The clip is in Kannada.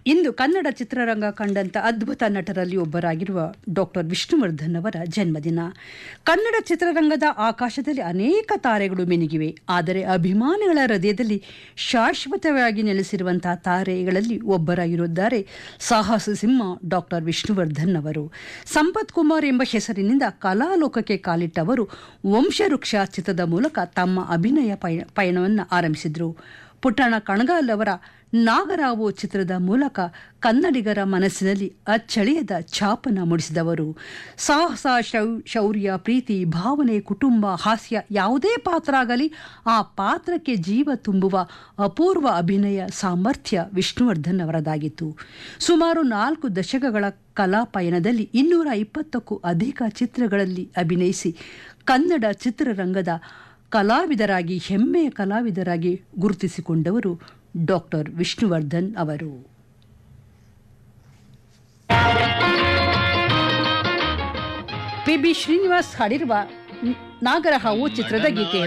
ಇಂದು ಕನ್ನಡ ಚಿತ್ರರಂಗ ಕಂಡಂಥ ಅದ್ಭುತ ನಟರಲ್ಲಿ ಒಬ್ಬರಾಗಿರುವ ಡಾಕ್ಟರ್ ವಿಷ್ಣುವರ್ಧನ್ ಅವರ ಜನ್ಮದಿನ ಕನ್ನಡ ಚಿತ್ರರಂಗದ ಆಕಾಶದಲ್ಲಿ ಅನೇಕ ತಾರೆಗಳು ಮಿನುಗಿವೆ ಆದರೆ ಅಭಿಮಾನಿಗಳ ಹೃದಯದಲ್ಲಿ ಶಾಶ್ವತವಾಗಿ ನೆಲೆಸಿರುವಂತಹ ತಾರೆಗಳಲ್ಲಿ ಒಬ್ಬರಾಗಿರುತ್ತಾರೆ ಸಾಹಸ ಸಿಂಹ ಡಾಕ್ಟರ್ ವಿಷ್ಣುವರ್ಧನ್ ಅವರು ಸಂಪತ್ ಕುಮಾರ್ ಎಂಬ ಹೆಸರಿನಿಂದ ಕಲಾಲೋಕಕ್ಕೆ ಕಾಲಿಟ್ಟವರು ವಂಶವೃಕ್ಷ ಚಿತ್ರದ ಮೂಲಕ ತಮ್ಮ ಅಭಿನಯ ಪಯ ಪಯಣವನ್ನು ಆರಂಭಿಸಿದರು ಪುಟ್ಟಣ ಕಣಗಾಲ್ ಅವರ ನಾಗರಾವು ಚಿತ್ರದ ಮೂಲಕ ಕನ್ನಡಿಗರ ಮನಸ್ಸಿನಲ್ಲಿ ಅಚ್ಚಳಿಯದ ಛಾಪನ ಮೂಡಿಸಿದವರು ಸಾಹಸ ಶೌ ಶೌರ್ಯ ಪ್ರೀತಿ ಭಾವನೆ ಕುಟುಂಬ ಹಾಸ್ಯ ಯಾವುದೇ ಪಾತ್ರ ಆಗಲಿ ಆ ಪಾತ್ರಕ್ಕೆ ಜೀವ ತುಂಬುವ ಅಪೂರ್ವ ಅಭಿನಯ ಸಾಮರ್ಥ್ಯ ವಿಷ್ಣುವರ್ಧನ್ ಅವರದಾಗಿತ್ತು ಸುಮಾರು ನಾಲ್ಕು ದಶಕಗಳ ಕಲಾ ಪಯಣದಲ್ಲಿ ಇನ್ನೂರ ಇಪ್ಪತ್ತಕ್ಕೂ ಅಧಿಕ ಚಿತ್ರಗಳಲ್ಲಿ ಅಭಿನಯಿಸಿ ಕನ್ನಡ ಚಿತ್ರರಂಗದ ಕಲಾವಿದರಾಗಿ ಹೆಮ್ಮೆಯ ಕಲಾವಿದರಾಗಿ ಗುರುತಿಸಿಕೊಂಡವರು ಡಾಕ್ಟರ್ ವಿಷ್ಣುವರ್ಧನ್ ಅವರು ಪಿ ಬಿ ಶ್ರೀನಿವಾಸ್ ಹಾಡಿರುವ ನಾಗರಹಾವು ಚಿತ್ರದ ಗೀತೆ